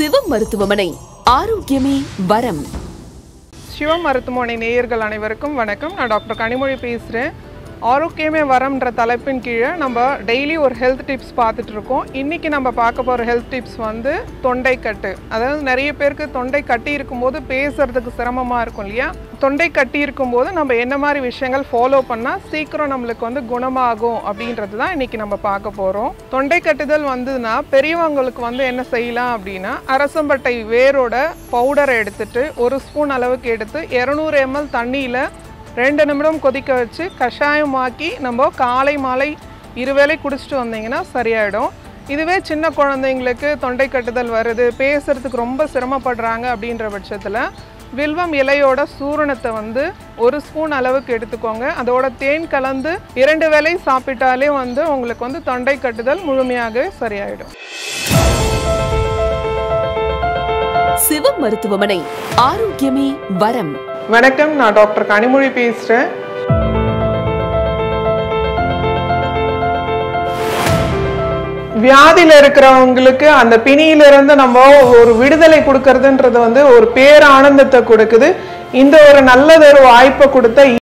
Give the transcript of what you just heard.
சிவம் மருத்துவமனை ஆரோக்கியமே வரம் சிவ மருத்துவமனை நேயர்கள் அனைவருக்கும் வணக்கம் நான் டாக்டர் கனிமொழி பேசுகிறேன் ஆரோக்கியமே வரம்ன்ற தலைப்பின் கீழே நம்ம டெய்லி ஒரு ஹெல்த் டிப்ஸ் பார்த்துட்டு இருக்கோம் இன்றைக்கி நம்ம பார்க்க போகிற ஹெல்த் டிப்ஸ் வந்து தொண்டைக்கட்டு அதாவது நிறைய பேருக்கு தொண்டை கட்டி இருக்கும்போது பேசுறதுக்கு சிரமமாக இருக்கும் இல்லையா தொண்டை கட்டி இருக்கும்போது நம்ம என்ன மாதிரி விஷயங்கள் ஃபாலோ பண்ணால் சீக்கிரம் நம்மளுக்கு வந்து குணமாகும் அப்படின்றது தான் இன்றைக்கி நம்ம பார்க்க போகிறோம் தொண்டை கட்டுதல் வந்ததுன்னா பெரியவங்களுக்கு வந்து என்ன செய்யலாம் அப்படின்னா அரசம்பட்டை வேரோட பவுடரை எடுத்துட்டு ஒரு ஸ்பூன் அளவுக்கு எடுத்து இரநூறு எம்எல் தண்ணியில் ரெண்டு நிமிடம் கொதிக்க வச்சு கஷாயமாக்கி நம்ம காலை மாலை இருவேளை குடிச்சிட்டு வந்தீங்கன்னா சரியாயிடும் இதுவே சின்ன குழந்தைங்களுக்கு தொண்டை கட்டுதல் வருது பேசுறதுக்கு ரொம்ப சிரமப்படுறாங்க அப்படின்ற பட்சத்தில் வில்வம் இலையோட சூரணத்தை வந்து ஒரு ஸ்பூன் அளவுக்கு எடுத்துக்கோங்க அதோட தேன் கலந்து இரண்டு வேளை சாப்பிட்டாலே வந்து உங்களுக்கு வந்து தொண்டை கட்டுதல் முழுமையாக சரியாயிடும் சிவம் மருத்துவமனை ஆரோக்கியமே வரம் வணக்கம் நான் டாக்டர் கனிமொழி பேசுகிறேன் வியாதியில் இருக்கிறவங்களுக்கு அந்த பிணியிலிருந்து நம்ம ஒரு விடுதலை கொடுக்கறதுன்றது வந்து ஒரு பேரானந்தத்தை கொடுக்குது இந்த ஒரு நல்லதொரு வாய்ப்பை கொடுத்த